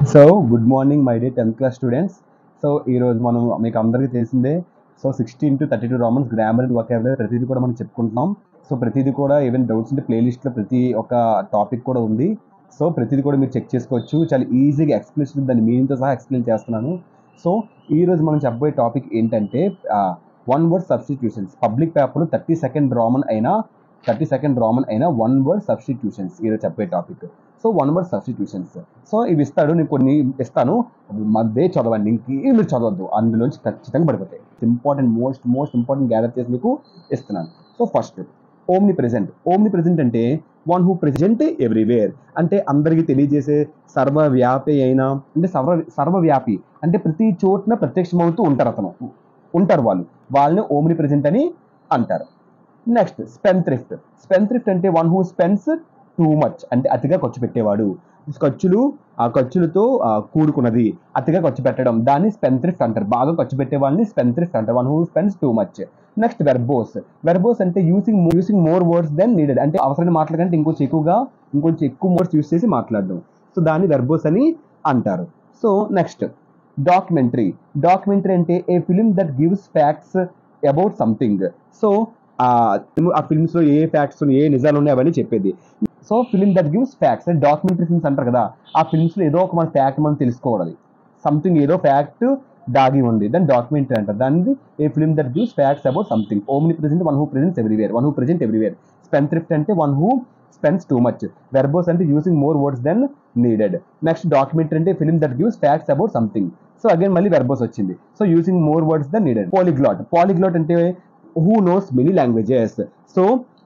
so good morning my dear tenth class students so ఈరోజు మనం మీకు అందరికీ తెలిసిందే so sixteen to thirty two Raman's grammar and vocabulary ప్రతిదీ కూడా మనం చెప్పుకుంటున్నాం సో ప్రతిదీ కూడా ఈవెన్ డౌట్స్ ఉంటే ప్లేలిస్ట్లో ప్రతి ఒక టాపిక్ కూడా ఉంది సో ప్రతిదీ కూడా మీరు చెక్ చేసుకోవచ్చు చాలా ఈజీగా ఎక్స్ప్లెనేషన్ దాని మీనింగ్తో సహా ఎక్స్ప్లెయిన్ చేస్తున్నాను సో ఈ రోజు మనం చెప్పబోయే టాపిక్ ఏంటంటే వన్ వర్డ్ సబ్స్టిట్యూషన్స్ పబ్లిక్ పేపర్లో థర్టీ సెకండ్ రామన్ అయినా థర్టీ సెకండ్ రామన్ అయినా వన్ వర్డ్ సబ్స్టిట్యూషన్స్ ఈరోజు చెప్పే topic so one word substitutions so ఇవి ఇస్తాడు నేను కొన్ని ఇస్తాను మధ్య చదవండి ఇంకేం మీరు చదవద్దు అందులోంచి ఖచ్చితంగా పడిపోతాయి important most most important gather చేసి మీకు ఇస్తున్నాను so first omnipresent omnipresent అంటే వన్ హూ ప్రెజెంట్ ఎవ్రీవేర్ అంటే అందరికీ తెలియజేసే సర్వవ్యాపి అయినా అంటే సర్వ సర్వవ్యాపి అంటే ప్రతి చోటున ప్రత్యక్షమవుతూ ఉంటారు అతను ఉంటారు వాళ్ళు వాళ్ళని ఓమ్ని ప్రెజెంట్ అని అంటారు next spendthrift spendthrift అంటే one who spends too much అంటే అతిగా ఖర్చు పెట్టేవాడు ఖర్చులు ఆ ఖర్చులతో ఆ, కూడుకున్నది అతిగా ఖర్చు పెట్టడం దాన్ని స్పెన్ థ్రిఫ్ట్ అంటారు బాగా ఖర్చు పెట్టే వాళ్ళని స్పెన్ థ్రిఫ్ట్ అంటారు one who spends too much next verbose verbose అంటే using using more words then needed అంటే అవసరమైన మాటల కంటే ఇంకొంచెం ఎక్కువగా ఇంకొంచెం ఎక్కువ వర్డ్స్ యూస్ చేసి మాట్లాడడం సో దాన్ని వెర్బోస్ అని అంటారు సో నెక్స్ట్ డాక్యుమెంటరీ డాక్యుమెంటరీ అంటే a film that gives facts about something so ఆ ఫిల్మ్స్ లో ఏ ఫ్యాక్ట్స్ ఏ నిజాలు ఉన్నాయి అవన్నీ చెప్పేది so film that gives facts documentary films అంటారు కదా ఆ ఫిల్మ్స్ లో ఏదో ఒక మన ఫ్యాక్ట్ మనం తెలుసుకోవాలి సంథింగ్ ఏదో ఫ్యాక్ట్ దాగి ఉంది దాన్ని డాక్యుమెంటరీ అంటారు దాన్ని a film that gives facts about something omnipresent one who presents everywhere one who present everywhere spendthrift అంటే one who spends too much verbose అంటే using more words then needed next documentary అంటే film that gives facts about something so again మళ్ళీ verbose వచ్చింది so using more words then needed polyglot polyglot అంటే who knows many languages so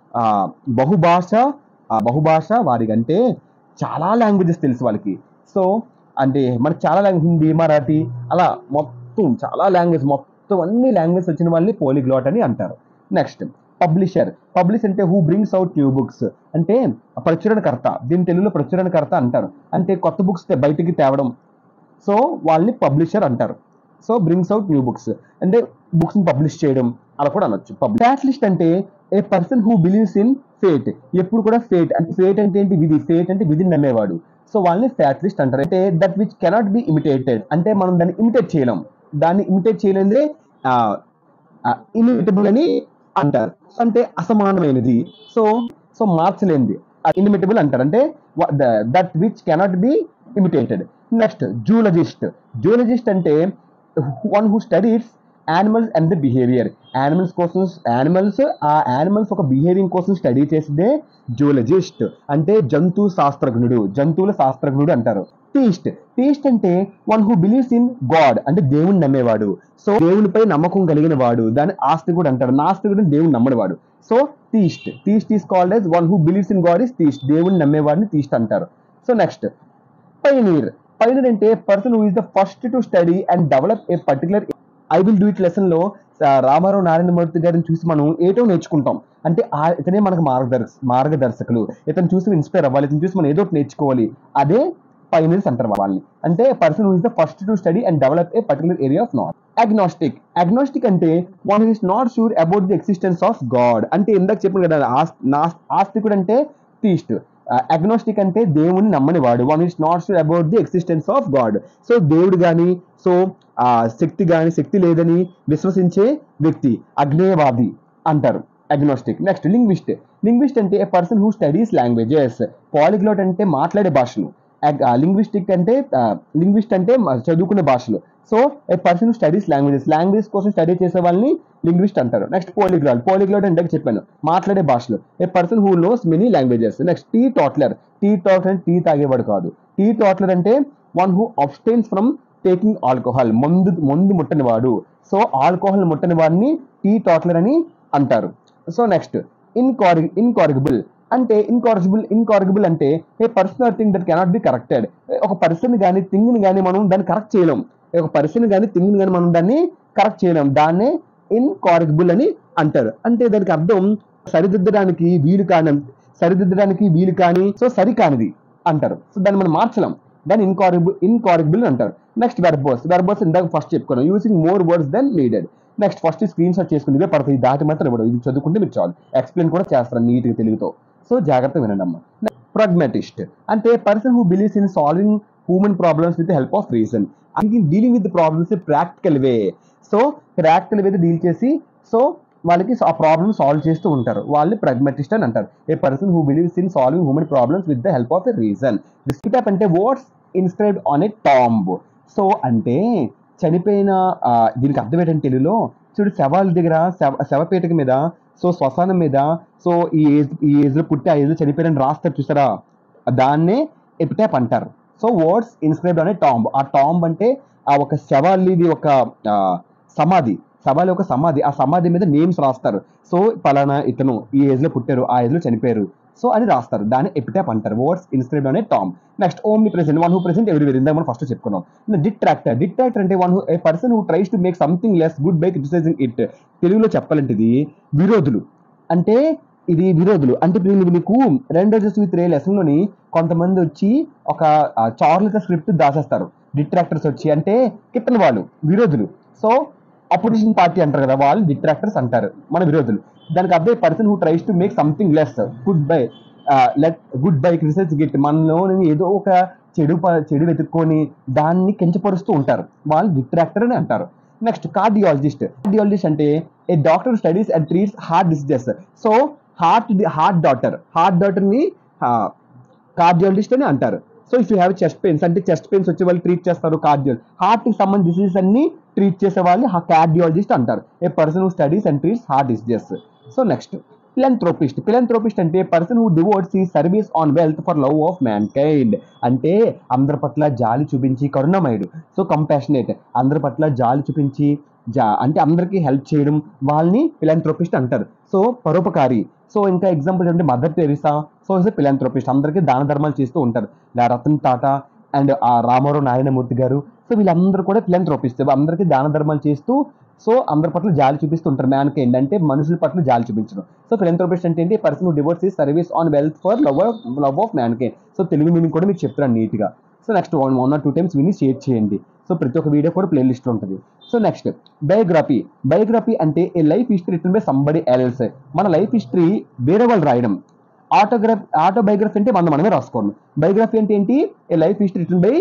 బహుభాష ఆ, బహుభాష వారికంటే చాలా లాంగ్వేజెస్ తెలుసు వాళ్ళకి సో అంటే మనకి చాలా లాంగ్వేజ్ హిందీ మరాఠీ అలా మొత్తం చాలా లాంగ్వేజ్ మొత్తం అన్ని లాంగ్వేజ్ వచ్చిన వాళ్ళని పోలిగ్లాట్ అని అంటారు నెక్స్ట్ పబ్లిషర్ పబ్లిష్ అంటే who brings out new books అంటే ప్రచురణకర్త దీని తెలుగులో ప్రచురణకర్త అంటారు అంటే కొత్త బుక్స్ బయటికి తేవడం సో వాళ్ళని పబ్లిషర్ అంటారు so brings out new books అంటే బుక్స్ పబ్లిష్ చేయడం అలా కూడా అనొచ్చు ఫ్యాట్లిస్ట్ అంటే a person who believes in fate ఎప్పుడు కూడా ఫేట్ అంటే ఫేట్ అంటే ఏంటి విధి ఫేట్ అంటే విధిని నమ్మేవాడు సో వాళ్ళని ఫ్యాట్లిస్ట్ అంటారు అంటే that which cannot be imitated అంటే మనం దాన్ని ఇమిటేట్ చేయలేం దాన్ని ఇమిటేట్ చేయలేదే ఇమిటబుల్ అని అంటారు అంటే అసమానమైనది సో సో మార్చలేనిది ఇన్మిటబుల్ అంటారు అంటే that which cannot be imitated next zoologist zoologist అంటే one who studies animals and the behaviour animals కోసం యానిమల్స్ ఆ యానిమల్స్ ఒక బిహేవియర్ కోసం స్టడీ చేసేదే జూలజిస్ట్ అంటే జంతు శాస్త్రజ్ఞుడు జంతువుల శాస్త్రజ్ఞుడు అంటారు టీస్ట్ టీస్ట్ అంటే one who believes in God అంటే దేవుని నమ్మేవాడు సో దేవునిపై నమ్మకం కలిగిన వాడు దాన్ని ఆస్తికుడు అంటారు నాస్తికుడు అంటే దేవుని నమ్మనివాడు so theist theist is called as one who believes in God is theist దేవుని నమ్మేవాడిని టీస్ట్ అంటారు సో నెక్స్ట్ పైనీర్ పైనీర్ అంటే person who is the first to study and develop a particular I will do it lesson లో ఆ, రామారావు నారాయణమూర్తి గారిని చూసి మనం ఏటో నేర్చుకుంటాం అంటే ఆ- ఇతనే మనకు మార్గదర్శ మార్గదర్శకులు ఇతను చూసి ఇన్స్పైర్ అవ్వాలి ఇతను చూసి మనం ఏదో ఒకటి నేర్చుకోవాలి అదే పైనీర్స్ అంటారు వాళ్ళని అంటే person who is the first to study and develop a particular area of not agnostic agnostic అంటే one is not sure about the existence of God అంటే ఇందాక చెప్పిన కదా ఆస్- నాస్- ఆస్తికుడు అంటే తీస్ట్ అగ్నోస్టిక్ అంటే దేవుని నమ్మని వాడు one is not sure about the existence of God so దేవుడు కానీ సో ఆ శక్తి కానీ శక్తి లేదని విశ్వసించే వ్యక్తి అగ్నేయవాది అంటారు అగ్నోస్టిక్ నెక్స్ట్ లింగ్విస్ట్ లింగ్విస్ట్ అంటే a person who studies languages polyglot అంటే మాట్లాడే భాషలు లింగ్విస్టిక్ అంటే లింగ్విస్ట్ అంటే మ- చదువుకునే భాషలు so a person studies languages language కోసం స్టడీ చేసే వాళ్ళని లింగ్విస్ట్ అంటారు నెక్స్ట్ పోలిగ్లాట్ పోలిగ్లాట్ అంటే చెప్పాను మాట్లాడే భాషలు a person who knows many languages next teetotaller teetotaller అంటే టీ తాగేవాడు కాదు టీ టాట్లర్ అంటే one who abstains from taking alcohol మందు మందు ముట్టని వాడు సో ఆల్కహాల్ ముట్టని వాడిని టీ టాట్లర్ అని అంటారు సో నెక్స్ట్ ఇన్కారి ఇన్కారిగబుల్ అంటే ఇన్కారిజిబుల్ ఇన్కారిగబుల్ అంటే a person or thing that cannot be corrected ఒక పర్సన్ కానీ థింగ్ని కానీ మనం దాన్ని కరెక్ట్ చేయలేం ఒక పర్సన్ కానీ థింగ్ని కానీ మనం దాన్ని కరెక్ట్ చేయలేం దాన్నే ఇన్కారిగబుల్ అని అంటారు అంటే దానికి అర్థం సరిదిద్దడానికి వీలు కాని సరిదిద్దడానికి వీలు కాని సో సరికానిది అంటారు సో దాన్ని మనం మార్చలేం దాన్ని ఇన్కారిబుల్ ఇన్కారిబుల్ అంటారు నెక్స్ట్ వెర్బోస్ వెర్బోస్ ఇందాక ఫస్ట్ చెప్పుకున్నాం using more words then needed next first screenshot చేసుకుని ఇవే పడతాయి దాటి మాత్రం ఇవ్వడం ఇది చదువుకుంటే మీరు చాలు ఎక్స్ప్లెయిన్ కూడా చేస్తారు నీట్గా తెలుగుతో సో జాగ్రత్త వినండి అమ్మా ప్రగ్మాటిస్ట్ అంటే person who believes in solving human problems with help of reason అందుకే dealing with problems practical way so practical way deal చేసి సో వాళ్ళకి ఆ ప్రాబ్లమ్ సాల్వ్ చేస్తూ ఉంటారు వాళ్ళని ప్రగ్మటిస్ట్ అని అంటారు a person who believes in solving human problems with the help of a reason డిస్క్రిప్ అంటే what's inscribed on a tomb so అంటే చనిపోయిన ఆ, దీనికి అర్థం ఏంటంటే తెలుగులో చూడు శవాల దగ్గర శవ శవపేటక మీద సో శ్మశానం మీద సో ఈ ఏజ్ ఈ ఏజ్లో పుట్టి ఆ ఏజ్లో చనిపోయారని రాస్తారు చూసారా దాన్నే ఎపిటాప్ అంటారు సో వర్డ్స్ ఇన్స్క్రైబ్డ్ అనే టాంబ్ ఆ టాంబ్ అంటే ఆ ఒక శవాలిది ఒక ఆ, సమాధి శవాలి ఒక సమాధి ఆ సమాధి మీద నేమ్స్ రాస్తారు సో పలానా ఇతను ఈ ఏజ్ లో పుట్టారు ఆ ఏజ్ లో చనిపోయారు సో అని రాస్తారు దాన్ని ఎపిటాప్ అంటారు వర్డ్స్ ఇన్స్క్రైబ్డ్ అనే tomb next omnipresent one who present ఎవరి ఇందాక మనం ఫస్ట్ చెప్పుకున్నాం డిట్రాక్టర్ డిట్రాక్టర్ అంటే one who a person who tries to make something less good by criticising it తెలుగులో చెప్పాలంటే ఇది విరోధులు అంటే ఇది విరోధులు అంటే ఇప్పుడు నేను నీకు రెండు జస్ట్ విత్ రే లెసన్లోని కొంతమంది వచ్చి ఒక చార్లెట్ స్క్రిప్ట్ దాచేస్తారు డిట్రాక్టర్స్ వచ్చి అంటే కిత్తన వాళ్ళు విరోధులు సో అపోజిషన్ పార్టీ అంటారు కదా వాళ్ళు డిట్రాక్టర్స్ అంటారు మన విరోధులు దానికి అదే person who tries to make something less good by let good by criticise గిట్ మనలో ఏదో ఒక చెడు ప- చెడు వెతుక్కొని దాన్ని కించపరుస్తూ ఉంటారు వాళ్ళు డిట్రాక్టర్ అని అంటారు నెక్స్ట్ కార్డియాలజిస్ట్ కార్డియాలజిస్ట్ అంటే a doctor studies and treats heart diseases so heart heart doctor heart డాక్టర్ని కార్డియాలజిస్ట్ అని అంటారు so if you have chest pains అంటే చెస్ట్ పెయిన్స్ వచ్చే వాళ్ళు ట్రీట్ చేస్తారు కార్డియాలజీ హార్ట్ కి సంబంధించిన డిసీజెస్ అన్ని ట్రీట్ చేసే వాళ్ళు కార్డియాలజిస్ట్ అంటారు a person who studies and treats heart diseases so next philanthropist philanthropist అంటే పర్సన్ హూ డివోట్స్ ఈ service on wealth for love of mankind అంటే అందరి పట్ల జాలి చూపించి కరుణమయుడు సో కంపాషనేట్ అందరి పట్ల జాలి చూపించి జా అంటే అందరికీ హెల్ప్ చేయడం వాళ్ళని ఫిలాంథ్రోపిస్ట్ అంటారు సో పరోపకారి సో ఇంకా ఎగ్జాంపుల్ అంటే Mother Teresa so is philanthropist అందరికీ దాన ధర్మాలు చేస్తూ ఉంటారు లా రతన్ టాటా అండ్ ఆ రామారావు నారాయణమూర్తి గారు సో వీళ్ళందరూ కూడా ఫిలాంథ్రోపిస్ట్ అందరికీ దాన ధర్మాలు చేస్తూ సో అందరి పట్ల జాలి చూపిస్తూ ఉంటారు మ్యాన్ కైండ్ అంటే మనుషుల పట్ల జాలి చూపించడం సో ఫిలాంథ్రోపిస్ట్ అంటే ఏంటి పర్సన్ డివోర్స్ ఈ service on wealth for love love of mankind so Telugu meaning కూడా మీకు చెప్తాను నీట్గా so next one one or two times విని షేర్ చేయండి సో ప్రతి ఒక్క వీడియో కూడా ప్లేలిస్ట్లో ఉంటుంది సో నెక్స్ట్ బయోగ్రఫీ బయోగ్రఫీ అంటే a life history written by somebody else మన లైఫ్ హిస్టరీ వేరే వాళ్ళు రాయడం ఆటోగ్రాఫ్ ఆటోబయోగ్రఫీ అంటే మనం మనమే రాసుకోవడం బయోగ్రఫీ అంటే ఏంటి a life history written by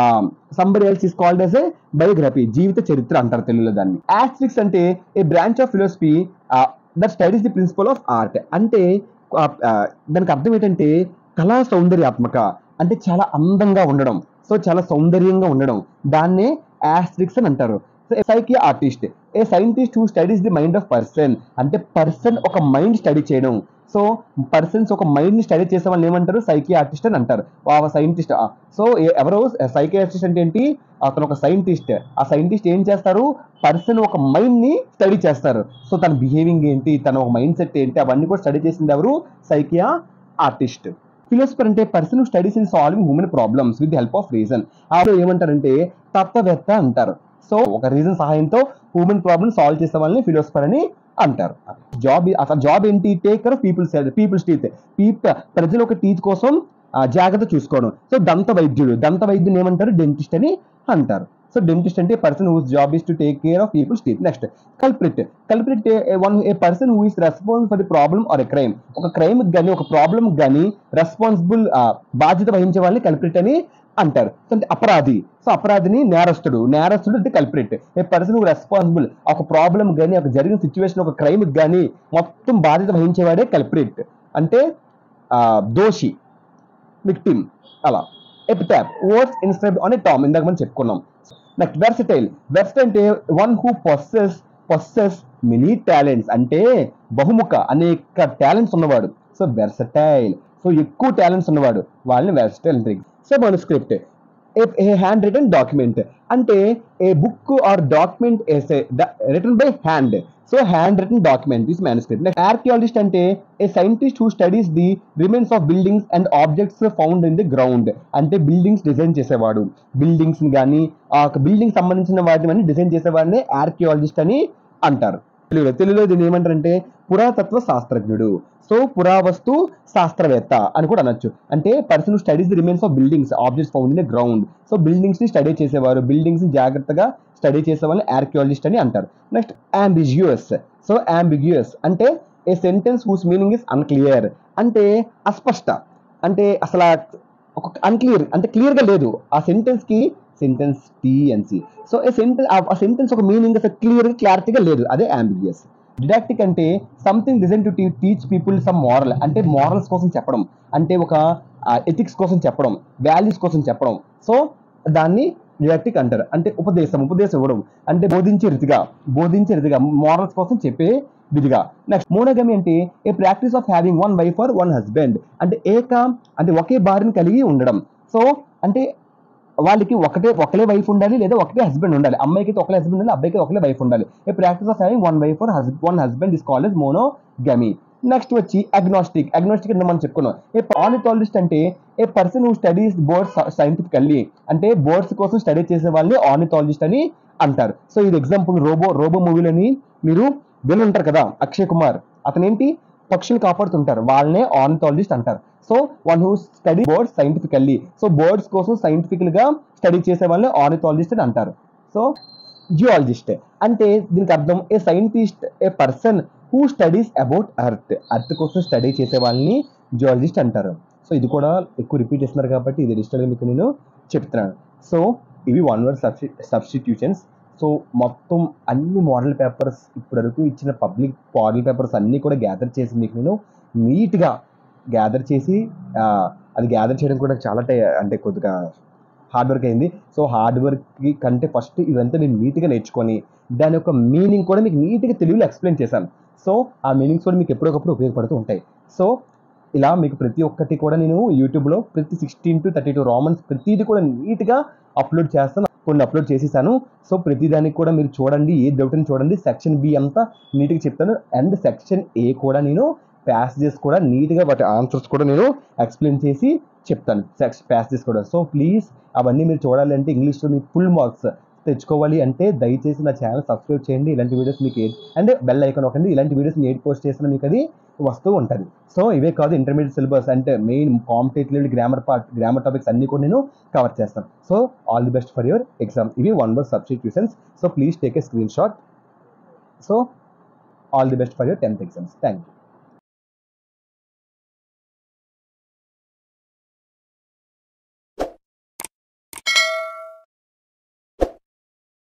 somebody else is called as a biography జీవిత చరిత్ర అంటారు తెలుగులో దాన్ని ఆస్ట్రిక్స్ అంటే a branch of philosophy that studies the principle of art అంటే ఆ, ఆ, దానికి అర్థం ఏంటంటే కళా సౌందర్యాత్మక అంటే చాలా అందంగా ఉండడం సో చాలా సౌందర్యంగా ఉండడం దాన్నే ఆస్ట్రిక్స్ అని అంటారు psychiatrist a scientist who studies the mind of person అంటే పర్సన్ ఒక మైండ్ స్టడీ చేయడం సో పర్సన్స్ ఒక మైండ్ ని స్టడీ చేసే వాళ్ళని ఏమంటారు సైకి ఆర్టిస్ట్ అని అంటారు ఆ సైంటిస్ట్ సో ఎవరో సైకి ఆర్టిస్ట్ అంటే ఏంటి అతను ఒక సైంటిస్ట్ ఆ సైంటిస్ట్ ఏం చేస్తారు పర్సన్ ఒక మైండ్ ని స్టడీ చేస్తారు సో తన బిహేవింగ్ ఏంటి తన ఒక మైండ్ సెట్ ఏంటి అవన్నీ కూడా స్టడీ చేసింది ఎవరు సైకియా ఆర్టిస్ట్ ఫిలోసఫర్ అంటే person studies in solving human problems with help of reason ఆవిడ ఏమంటారంటే తత్వవేత్త అంటారు సో ఒక రీజన్ సహాయంతో హ్యూమన్ ప్రాబ్లమ్ సాల్వ్ చేసే వాళ్ళని ఫిలోసఫర్ అని అంటారు జాబ్ అసలు జాబ్ ఏంటి take care of peoples peoples teeth పీప్ ప్రజల ఒక టీత్ కోసం ఆ, జాగ్రత్త చూసుకోవడం సో దంత వైద్యుడు దంత వైద్యుని ఏమంటారు డెంటిస్ట్ అని అంటారు సో డెంటిస్ట్ అంటే person whose job is to take care of peoples teeth next culprit culprit one a person who is response for the problem or a crime ఒక క్రైమ్ కానీ ఒక ప్రాబ్లమ్ కానీ రెస్పాన్సిబుల్ బాధ్యత వహించే వాళ్ళని కల్ప్రిట్ అని అంటారు సో అంటే అపరాధి సో అపరాధిని నేరస్తుడు నేరస్తుడు అంటే కల్ప్రిట్ ఏ పర్సన్ రెస్పాన్సిబుల్ ఒక ప్రాబ్లం కానీ ఒక జరిగిన సిచ్యువేషన్ ఒక క్రైమ్ కానీ మొత్తం బాధ్యత వహించేవాడే కల్ప్రిట్ అంటే ఆ, దోషి విక్టిమ్ అలా epitaph words inscribe on a tomb ఇందాక మనం చెప్పుకున్నాం నెక్స్ట్ వెర్సటైల్ వెర్సటైల్ అంటే one who possess possess many talents అంటే బహుముఖ అనేక టాలెంట్స్ ఉన్నవాడు సో వెర్సటైల్ సో ఎక్కువ టాలెంట్స్ ఉన్నవాడు వాళ్ళని వెర్సటైల్ అంటారు so manuscript a handwritten document అంటే a book or document written by hand so handwritten document this manuscript next archaeologist అంటే a scientist who studies the remains of buildings and objects found in the ground అంటే buildings design చేసేవాడు buildings గానీ ఆ building సంబంధించిన వాటిని design చేసేవాడిని archaeologist అని అంటారు తెలుగులో తెలుగులో దీన్ని ఏమంటారంటే పురాతత్వ శాస్త్రజ్ఞుడు సో పురావస్తు శాస్త్రవేత్త అని కూడా అనొచ్చు అంటే person studies the remains of buildings objects found in ground so buildings ని స్టడీ చేసేవారు బిల్డింగ్స్ ని జాగ్రత్తగా స్టడీ చేసే వాళ్ళని ఆర్కియాలజిస్ట్ అని అంటారు నెక్స్ట్ అంబిగ్యూయస్ సో అంబిగ్యూయస్ అంటే a sentence whose meaning is unclear అంటే అస్పష్ట అంటే అసలు ఒక అన్క్లియర్ అంటే క్లియర్గా లేదు ఆ సెంటెన్స్కి సెంటెన్స్ టీఎన్సి సో ఏ సెంటెన్స్ ఆ సెంటెన్స్ ఒక మీనింగ్ అసలు క్లియర్గా క్లారిటీగా లేదు అదే అంబిగియస్ డిడాక్టిక్ అంటే something design to teach people some moral అంటే మారల్స్ కోసం చెప్పడం అంటే ఒక ఎథిక్స్ కోసం చెప్పడం వాల్యూస్ కోసం చెప్పడం సో దాన్ని డిడాక్టిక్ అంటారు అంటే ఉపదేశం ఉపదేశం ఇవ్వడం అంటే బోధించే రీతిగా బోధించే రీతిగా మారల్స్ కోసం చెప్పే విధిగా నెక్స్ట్ మోనోగమి అంటే a practice of having one wife or one husband అంటే ఏక అంటే ఒకే భార్యను కలిగి ఉండడం సో అంటే వాళ్ళకి ఒకటే ఒకలే వైఫ్ ఉండాలి లేదా ఒకటే హస్బెండ్ ఉండాలి అమ్మాయికి అయితే ఒకలే హస్బెండ్ ఉండాలి అబ్బాయికి ఒకలే వైఫ్ ఉండాలి a practice of having one wife or one husband is called monogamy next వచ్చి అగ్నోస్టిక్ అగ్నోస్టిక్ అంటే మనం చెప్పుకున్నాం ఏ ఆర్నిథాలజిస్ట్ అంటే a person who studies birds scientifically అంటే బోర్డ్స్ కోసం స్టడీ చేసే వాళ్ళని ఆర్నిథాలజిస్ట్ అని అంటారు సో ఇది ఎగ్జాంపుల్ రోబో రోబో మూవీలని మీరు విని ఉంటారు కదా అక్షయ్ కుమార్ అతను ఏంటి పక్షులు కాపాడుతుంటారు వాళ్ళనే ఆర్నిథాలజిస్ట్ అంటారు so one who study birds scientifically so birds కోసం సైంటిఫికల్ గా స్టడీ చేసే వాళ్ళని ఆర్నిథాలజిస్ట్ అని అంటారు సో జియాలజిస్ట్ అంటే దీనికి అర్థం a scientist a person who studies about earth earth కోసం స్టడీ చేసే వాళ్ళని జియాలజిస్ట్ అంటారు సో ఇది కూడా ఎక్కువ రిపీట్ చేస్తున్నారు కాబట్టి ఇది డిజిటల్గా మీకు నేను చెప్తున్నాను సో ఇవి వన్ వర్డ్ సబ్స్టి సబ్స్టిట్యూషన్స్ సో మొత్తం అన్ని మోడల్ పేపర్స్ ఇప్పటివరకు ఇచ్చిన పబ్లిక్ మోడల్ పేపర్స్ అన్నీ కూడా గ్యాదర్ చేసి మీకు నేను నీట్గా గ్యాదర్ చేసి ఆ, అది గ్యాదర్ చేయడం కూడా చాలా టై అంటే కొద్దిగా హార్డ్ వర్క్ అయింది సో హార్డ్ వర్క్ కంటే ఫస్ట్ ఇదంతా నేను నీట్గా నేర్చుకొని దాని యొక్క మీనింగ్ కూడా మీకు నీట్గా తెలుగులో ఎక్స్ప్లెయిన్ చేశాను సో ఆ మీనింగ్స్ కూడా మీకు ఎప్పటికప్పుడు ఉపయోగపడుతూ ఉంటాయి సో ఇలా మీకు ప్రతి ఒక్కటి కూడా నేను యూట్యూబ్లో ప్రతి సిక్స్టీన్ టు థర్టీ టూ రామన్స్ ప్రతిదీ కూడా నీట్గా అప్లోడ్ చేస్తాను కొన్ని అప్లోడ్ చేసేసాను సో ప్రతి దానికి కూడా మీరు చూడండి ఏ డౌట్ అని చూడండి సెక్షన్ బి అంతా నీట్గా చెప్తాను అండ్ సెక్షన్ ఏ కూడా నేను ప్యాసేజెస్ కూడా నీట్గా వాటి ఆన్సర్స్ కూడా నేను ఎక్స్ప్లెయిన్ చేసి చెప్తాను సెక్స్ ప్యాసేజెస్ కూడా సో ప్లీజ్ అవన్నీ మీరు చూడాలి అంటే ఇంగ్లీష్లో మీ ఫుల్ మార్క్స్ తెచ్చుకోవాలి అంటే దయచేసి నా ఛానల్ సబ్స్క్రైబ్ చేయండి ఇలాంటి వీడియోస్ మీకు ఏ- అంటే బెల్ ఐకాన్ ఒకండి ఇలాంటి వీడియోస్ నేను ఏది పోస్ట్ చేసినా మీకు అది వస్తూ ఉంటుంది సో ఇవే కాదు ఇంటర్మీడియట్ సిలబస్ అంటే main competitive grammar part grammar topics అన్ని కూడా నేను కవర్ చేస్తాను so all the best for your exam ఇవి one word substitutions so please take a screenshot so all the best for your tenth exams thank you